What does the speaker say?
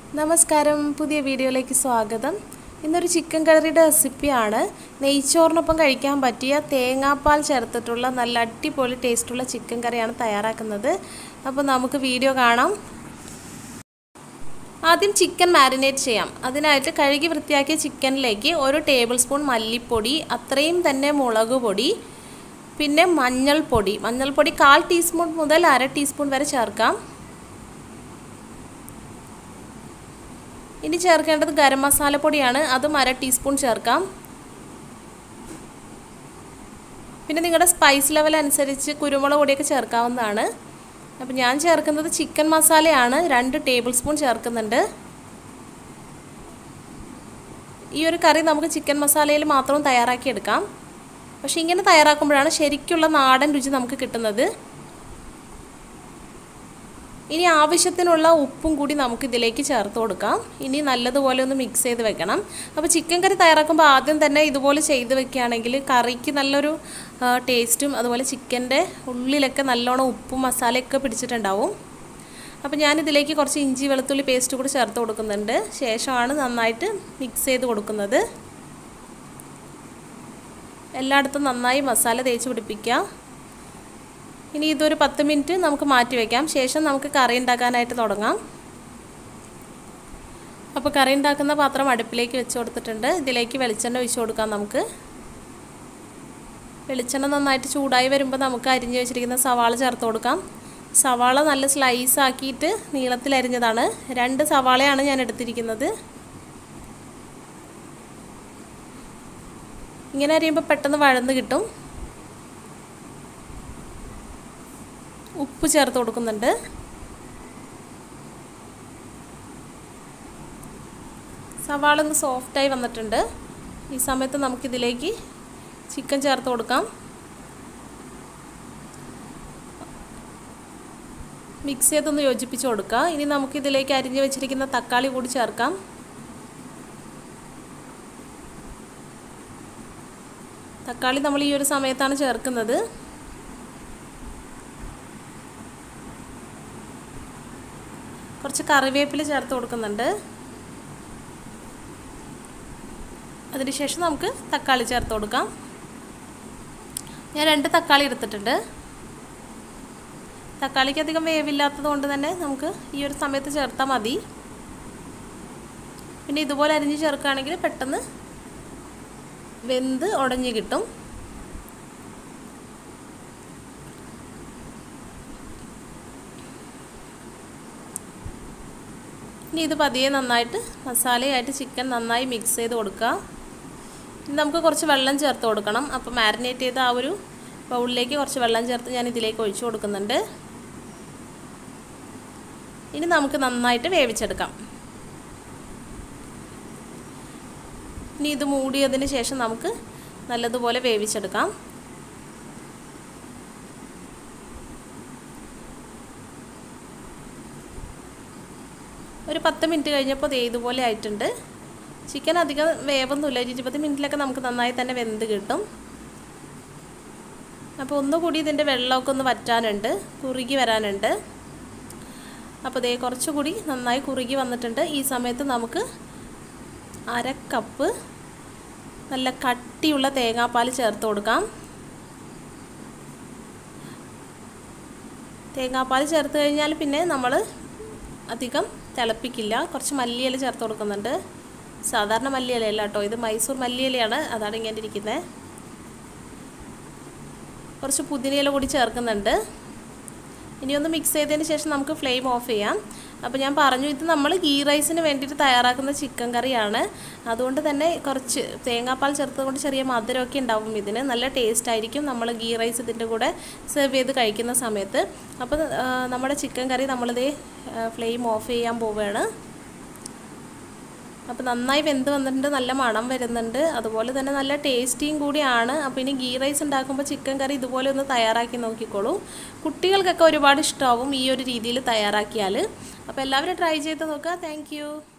നമസ്കാരം പുതിയ വീഡിയോയിലേക്ക് സ്വാഗതം ഇന്നൊരു ചിക്കൻ കറിയുടെ റെസിപ്പിയാണ് നെയ്ച്ചോറിനൊപ്പം കഴിക്കാൻ പറ്റിയ തേങ്ങാപ്പാൽ ചേർത്തിട്ടുള്ള നല്ല അടിപൊളി ടേസ്റ്റുള്ള ചിക്കൻ കറിയാണ് തയ്യാറാക്കുന്നത് അപ്പോൾ നമുക്ക് വീഡിയോ കാണാം ആദ്യം ചിക്കൻ മാരിനേറ്റ് ചെയ്യാം അതിനായിട്ട് കഴുകി വൃത്തിയാക്കിയ ചിക്കനിലേക്ക് ഒരു ടേബിൾ സ്പൂൺ മല്ലിപ്പൊടി അത്രയും തന്നെ മുളക് പൊടി പിന്നെ മഞ്ഞൾപ്പൊടി മഞ്ഞൾപ്പൊടി കാൽ ടീസ്പൂൺ മുതൽ അര ടീസ്പൂൺ വരെ ചേർക്കാം ഇനി ചേർക്കേണ്ടത് ഗരം മസാലപ്പൊടിയാണ് അതും അര ടീസ്പൂൺ ചേർക്കാം പിന്നെ നിങ്ങളുടെ സ്പൈസ് ലെവൽ അനുസരിച്ച് കുരുമുളക് പൊടിയൊക്കെ ചേർക്കാവുന്നതാണ് അപ്പോൾ ഞാൻ ചേർക്കുന്നത് ചിക്കൻ മസാലയാണ് രണ്ട് ടേബിൾ സ്പൂൺ ചേർക്കുന്നുണ്ട് ഈ ഒരു കറി നമുക്ക് ചിക്കൻ മസാലയിൽ മാത്രം തയ്യാറാക്കിയെടുക്കാം പക്ഷേ ഇങ്ങനെ തയ്യാറാക്കുമ്പോഴാണ് ശരിക്കുള്ള നാടൻ രുചി നമുക്ക് കിട്ടുന്നത് ഇനി ആവശ്യത്തിനുള്ള ഉപ്പും കൂടി നമുക്ക് ഇതിലേക്ക് ചേർത്ത് കൊടുക്കാം ഇനി നല്ലതുപോലെ ഒന്ന് മിക്സ് ചെയ്ത് വെക്കണം അപ്പോൾ ചിക്കൻ കറി തയ്യാറാക്കുമ്പോൾ ആദ്യം തന്നെ ഇതുപോലെ ചെയ്ത് വെക്കുകയാണെങ്കിൽ കറിക്ക് നല്ലൊരു ടേസ്റ്റും അതുപോലെ ചിക്കൻ്റെ ഉള്ളിലൊക്കെ നല്ലോണം ഉപ്പും മസാലയൊക്കെ പിടിച്ചിട്ടുണ്ടാവും അപ്പോൾ ഞാനിതിലേക്ക് കുറച്ച് ഇഞ്ചി വെളുത്തുള്ളി പേസ്റ്റ് കൂടി ചേർത്ത് കൊടുക്കുന്നുണ്ട് ശേഷമാണ് നന്നായിട്ട് മിക്സ് ചെയ്ത് കൊടുക്കുന്നത് എല്ലായിടത്തും നന്നായി മസാല തേച്ച് പിടിപ്പിക്കുക ഇനി ഇതൊരു പത്ത് മിനിറ്റ് നമുക്ക് മാറ്റി വയ്ക്കാം ശേഷം നമുക്ക് കറി ഉണ്ടാക്കാനായിട്ട് തുടങ്ങാം അപ്പോൾ കറി ഉണ്ടാക്കുന്ന പാത്രം അടുപ്പിലേക്ക് വെച്ച് കൊടുത്തിട്ടുണ്ട് ഇതിലേക്ക് വെളിച്ചെണ്ണ ഒഴിച്ച് കൊടുക്കാം നമുക്ക് വെളിച്ചെണ്ണ നന്നായിട്ട് ചൂടായി വരുമ്പോൾ നമുക്ക് അരിഞ്ഞ് വെച്ചിരിക്കുന്ന സവാള ചേർത്ത് കൊടുക്കാം സവാള നല്ല സ്ലൈസ് ആക്കിയിട്ട് നീളത്തിൽ അരിഞ്ഞതാണ് രണ്ട് സവാളയാണ് ഞാൻ എടുത്തിരിക്കുന്നത് ഇങ്ങനെ അരിയുമ്പോൾ പെട്ടെന്ന് വഴന്ന് കിട്ടും ഉപ്പ് ചേർത്ത് കൊടുക്കുന്നുണ്ട് സവാള ഒന്ന് സോഫ്റ്റായി വന്നിട്ടുണ്ട് ഈ സമയത്ത് നമുക്കിതിലേക്ക് ചിക്കൻ ചേർത്ത് കൊടുക്കാം മിക്സ് ചെയ്തൊന്ന് യോജിപ്പിച്ച് കൊടുക്കുക ഇനി നമുക്കിതിലേക്ക് അരിഞ്ഞു വെച്ചിരിക്കുന്ന തക്കാളി കൂടി ചേർക്കാം തക്കാളി നമ്മൾ ഈ ഒരു സമയത്താണ് ചേർക്കുന്നത് കുറച്ച് കറിവേപ്പില ചേർത്ത് കൊടുക്കുന്നുണ്ട് അതിനുശേഷം നമുക്ക് തക്കാളി ചേർത്ത് കൊടുക്കാം ഞാൻ രണ്ട് തക്കാളി എടുത്തിട്ടുണ്ട് തക്കാളിക്ക് അധികം വേവില്ലാത്തത് കൊണ്ട് തന്നെ നമുക്ക് ഈ ഒരു സമയത്ത് ചേർത്താൽ മതി പിന്നെ ഇതുപോലെ അരിഞ്ഞ് ചേർക്കുകയാണെങ്കിൽ പെട്ടെന്ന് വെന്ത് ഉടഞ്ഞ് കിട്ടും ഇനി ഇത് പതിയെ നന്നായിട്ട് മസാലയായിട്ട് ചിക്കൻ നന്നായി മിക്സ് ചെയ്ത് കൊടുക്കുക ഇനി നമുക്ക് കുറച്ച് വെള്ളം ചേർത്ത് കൊടുക്കണം അപ്പോൾ മാരിനേറ്റ് ചെയ്ത ആ ഒരു ബൗളിലേക്ക് കുറച്ച് വെള്ളം ചേർത്ത് ഞാൻ ഇതിലേക്ക് ഒഴിച്ചു കൊടുക്കുന്നുണ്ട് ഇനി നമുക്ക് നന്നായിട്ട് വേവിച്ചെടുക്കാം ഇനി ഇത് മൂടിയതിന് ശേഷം നമുക്ക് നല്ലതുപോലെ വേവിച്ചെടുക്കാം ഒരു പത്ത് മിനിറ്റ് കഴിഞ്ഞപ്പോൾ ദേ ഇതുപോലെ ആയിട്ടുണ്ട് ചിക്കൻ അധികം വേവൊന്നുമില്ല ഒരു ഇരുപത് മിനിറ്റിലൊക്കെ നമുക്ക് നന്നായി തന്നെ വെന്ത് കിട്ടും അപ്പോൾ ഒന്നുകൂടി ഇതിൻ്റെ വെള്ളമൊക്കെ ഒന്ന് വറ്റാനുണ്ട് കുറുകി വരാനുണ്ട് അപ്പോൾ ദേ കുറച്ചുകൂടി നന്നായി കുറുകി വന്നിട്ടുണ്ട് ഈ സമയത്ത് നമുക്ക് അര കപ്പ് നല്ല കട്ടിയുള്ള തേങ്ങാപ്പാൽ ചേർത്ത് കൊടുക്കാം തേങ്ങാപ്പാൽ ചേർത്ത് കഴിഞ്ഞാൽ പിന്നെ നമ്മൾ അധികം തിളപ്പിക്കില്ല കുറച്ച് മല്ലിയില ചേർത്ത് കൊടുക്കുന്നുണ്ട് സാധാരണ മല്ലിയിലയല്ല കേട്ടോ ഇത് മൈസൂർ മല്ലിയിലയാണ് അതാണ് ഇങ്ങനെ ഇരിക്കുന്നത് കുറച്ച് പുതിനയില കൂടി ചേർക്കുന്നുണ്ട് ഇനി ഒന്ന് മിക്സ് ചെയ്തതിന് ശേഷം നമുക്ക് ഫ്ലെയിം ഓഫ് ചെയ്യാം അപ്പോൾ ഞാൻ പറഞ്ഞു ഇത് നമ്മൾ ഗീ റൈസിന് വേണ്ടിയിട്ട് തയ്യാറാക്കുന്ന ചിക്കൻ കറിയാണ് അതുകൊണ്ട് തന്നെ കുറച്ച് തേങ്ങാപ്പാൽ ചേർത്തത് കൊണ്ട് ചെറിയ മധുരമൊക്കെ ഉണ്ടാവും ഇതിന് നല്ല ടേസ്റ്റ് ആയിരിക്കും നമ്മൾ ഗീ റൈസ് ഇതിൻ്റെ കൂടെ സെർവ് ചെയ്ത് കഴിക്കുന്ന സമയത്ത് അപ്പോൾ നമ്മുടെ ചിക്കൻ കറി നമ്മളിത് ഫ്ലെയിം ഓഫ് ചെയ്യാൻ പോവുകയാണ് അപ്പോൾ നന്നായി വെന്ത് വന്നിട്ടുണ്ട് നല്ല മണം വരുന്നുണ്ട് അതുപോലെ തന്നെ നല്ല ടേസ്റ്റിയും കൂടിയാണ് അപ്പോൾ ഇനി ഗീ റൈസ് ഉണ്ടാക്കുമ്പോൾ ചിക്കൻ കറി ഇതുപോലെ ഒന്ന് തയ്യാറാക്കി നോക്കിക്കോളൂ കുട്ടികൾക്കൊക്കെ ഒരുപാട് ഇഷ്ടമാവും ഈ ഒരു രീതിയിൽ തയ്യാറാക്കിയാൽ അപ്പോൾ എല്ലാവരും ട്രൈ ചെയ്ത് നോക്കുക താങ്ക്